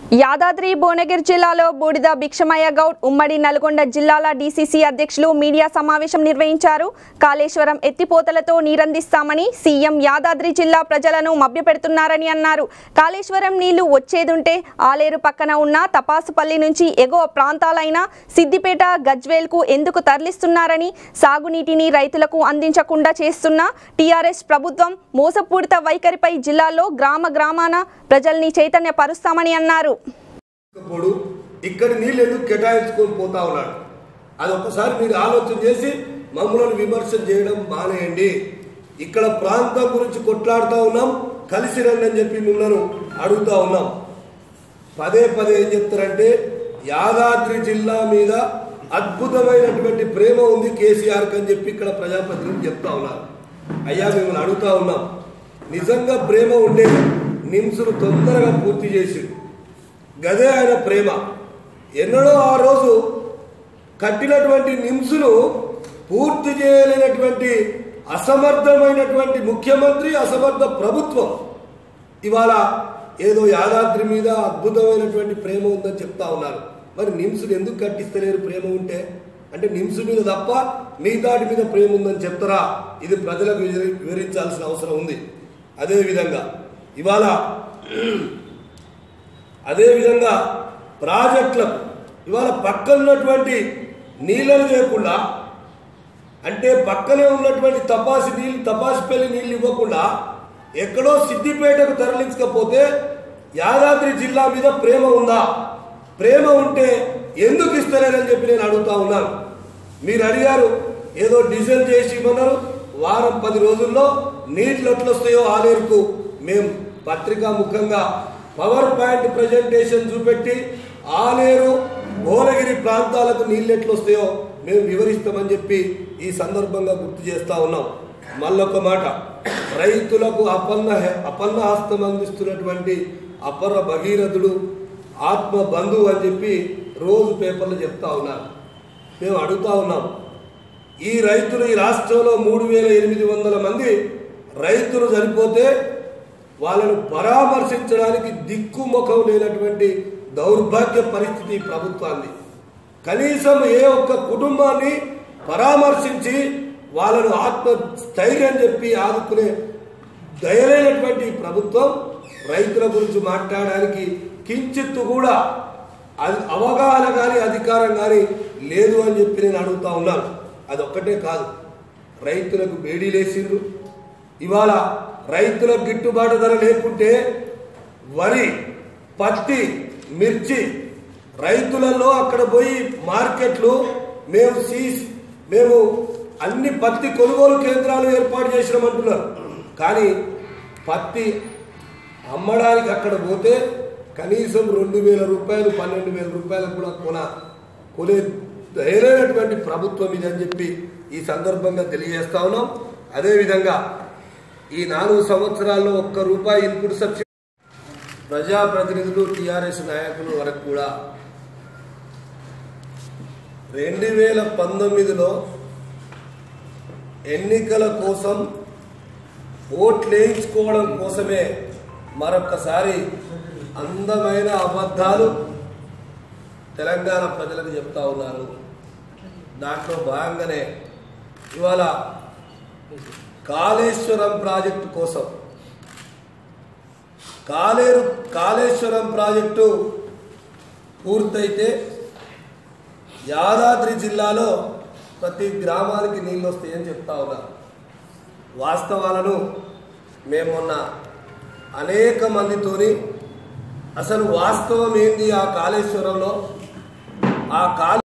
యాదాద్రి భువనగిరి జిల్లాలో బూడిద భిక్షమయ్య గౌడ్ ఉమ్మడి నల్గొండ జిల్లాల డీసీసీ అధ్యక్షులు మీడియా సమావేశం నిర్వహించారు కాళేశ్వరం ఎత్తిపోతలతో నీరందిస్తామని సీఎం యాదాద్రి జిల్లా ప్రజలను మభ్యపెడుతున్నారని అన్నారు కాళేశ్వరం నీళ్లు వచ్చేదుంటే ఆలేరు పక్కన ఉన్న తపాసుపల్లి నుంచి ఎగువ ప్రాంతాలైన సిద్దిపేట గజ్వేల్కు ఎందుకు తరలిస్తున్నారని సాగునీటిని రైతులకు అందించకుండా చేస్తున్న టీఆర్ఎస్ ప్రభుత్వం మోసపూరిత వైఖరిపై జిల్లాలో గ్రామ గ్రామాన ప్రజల్ని చైతన్యపరుస్తామని అన్నారు పోడు ఇక్కడి నీళ్ళు ఎందుకు కేటాయించుకొని పోతా ఉన్నాడు అది ఒక్కసారి మీరు ఆలోచన చేసి మమ్మల్ని విమర్శ చేయడం మానేయండి ఇక్కడ ప్రాంతం గురించి కొట్లాడుతూ ఉన్నాం కలిసి రండి అని చెప్పి మిమ్మల్ని అడుగుతా ఉన్నాం పదే పదే ఏం చెప్తారంటే యాదాద్రి జిల్లా మీద అద్భుతమైనటువంటి ప్రేమ ఉంది కేసీఆర్కి అని చెప్పి ఇక్కడ ప్రజాప్రతినిధులు చెప్తా ఉన్నారు అయ్యా మిమ్మల్ని అడుగుతా ఉన్నాం నిజంగా ప్రేమ ఉండే నిమ్స్ను తొందరగా పూర్తి చేసి గదే ఆయన ప్రేమ ఎన్నడో ఆ రోజు కట్టినటువంటి నిమ్స్ను పూర్తి చేయలేనటువంటి అసమర్థమైనటువంటి ముఖ్యమంత్రి అసమర్థ ప్రభుత్వం ఇవాళ ఏదో యాదాద్రి మీద అద్భుతమైనటువంటి ప్రేమ ఉందని చెప్తా ఉన్నారు మరి నిమ్స్ను ఎందుకు కట్టిస్తలేరు ప్రేమ ఉంటే అంటే నిమ్స్ మీద తప్ప మిగతాటి మీద ప్రేమ ఉందని చెప్తారా ఇది ప్రజలకు వివరి- వివరించాల్సిన అవసరం ఉంది అదే విధంగా ఇవాళ అదేవిధంగా ప్రాజెక్టులకు ఇవాళ పక్కన ఉన్నటువంటి నీళ్ళను లేకుండా అంటే పక్కనే ఉన్నటువంటి తపాసి నీళ్ళు తపాసిపల్లి నీళ్ళు ఇవ్వకుండా ఎక్కడో సిద్దిపేటకు తరలించకపోతే యాదాద్రి జిల్లా మీద ప్రేమ ఉందా ప్రేమ ఉంటే ఎందుకు ఇస్తలేరని చెప్పి నేను అడుగుతా ఉన్నాను మీరు అడిగారు ఏదో డిజైన్ చేసి ఇవ్వన్నారు వారం పది రోజుల్లో నీళ్ళు ఎట్లొస్తాయో ఆలేరుకు మేము పత్రికా ముఖంగా పవర్ పాయింట్ ప్రజెంటేషన్ చూపెట్టి ఆలేరు భువనగిరి ప్రాంతాలకు నీళ్ళు ఎట్లొస్తాయో మేము వివరిస్తామని చెప్పి ఈ సందర్భంగా గుర్తు చేస్తా ఉన్నాం మళ్ళొక మాట రైతులకు అపన్న అపన్న హస్తం అందిస్తున్నటువంటి అపర భగీరథుడు ఆత్మ బంధువు అని చెప్పి రోజు పేపర్లు చెప్తా ఉన్నారు మేము అడుగుతా ఉన్నాం ఈ రైతులు ఈ రాష్ట్రంలో మూడు వేల ఎనిమిది వందల మంది రైతులు చనిపోతే వాళ్ళను పరామర్శించడానికి దిక్కుముఖం లేనటువంటి దౌర్భాగ్య పరిస్థితి ఈ ప్రభుత్వాన్ని కనీసం ఏ ఒక్క కుటుంబాన్ని పరామర్శించి వాళ్ళను ఆత్మ స్థైర్యం చెప్పి ఆదుకునే దయలేనటువంటి ఈ ప్రభుత్వం రైతుల గురించి మాట్లాడడానికి కించిత్తు కూడా అది అవగాహన కానీ అధికారం కానీ లేదు అని చెప్పి నేను అడుగుతా ఉన్నాను అదొక్కటే కాదు రైతులకు బేడీలేసిండ్రు ఇవాళ రైతులకు గిట్టుబాటు ధర లేకుంటే వరి పత్తి మిర్చి రైతులలో అక్కడ పోయి మార్కెట్లు మేము సీస్ మేము అన్ని పత్తి కొనుగోలు కేంద్రాలు ఏర్పాటు చేసినామంటున్నారు కానీ పత్తి అమ్మడానికి అక్కడ పోతే కనీసం రెండు వేల రూపాయలు పన్నెండు వేల రూపాయలకు కూడా కొన కొనే దయలేనటువంటి ప్రభుత్వం ఇది అని చెప్పి ఈ సందర్భంగా తెలియజేస్తా ఉన్నాం అదేవిధంగా ఈ నాలుగు సంవత్సరాల్లో ఒక్క రూపాయి ఇన్పుట్ సబ్సిడీ ప్రజాప్రతినిధులు టీఆర్ఎస్ నాయకులు వరకు కూడా రెండు వేల పంతొమ్మిదిలో ఎన్నికల కోసం ఓట్లు వేయించుకోవడం కోసమే మరొకసారి అందమైన అబద్ధాలు తెలంగాణ ప్రజలకు చెప్తా ఉన్నారు దాంట్లో భాగంగానే ఇవాళ కాళేశ్వరం ప్రాజెక్టు కోసం కాలేరు కాళేశ్వరం ప్రాజెక్టు పూర్తయితే యాదాద్రి జిల్లాలో ప్రతి గ్రామానికి నీళ్ళు వస్తాయని చెప్తా ఉన్నారు వాస్తవాలను మేము మొన్న అనేక మందితోని అసలు వాస్తవం ఏంది ఆ కాళేశ్వరంలో ఆ కాళే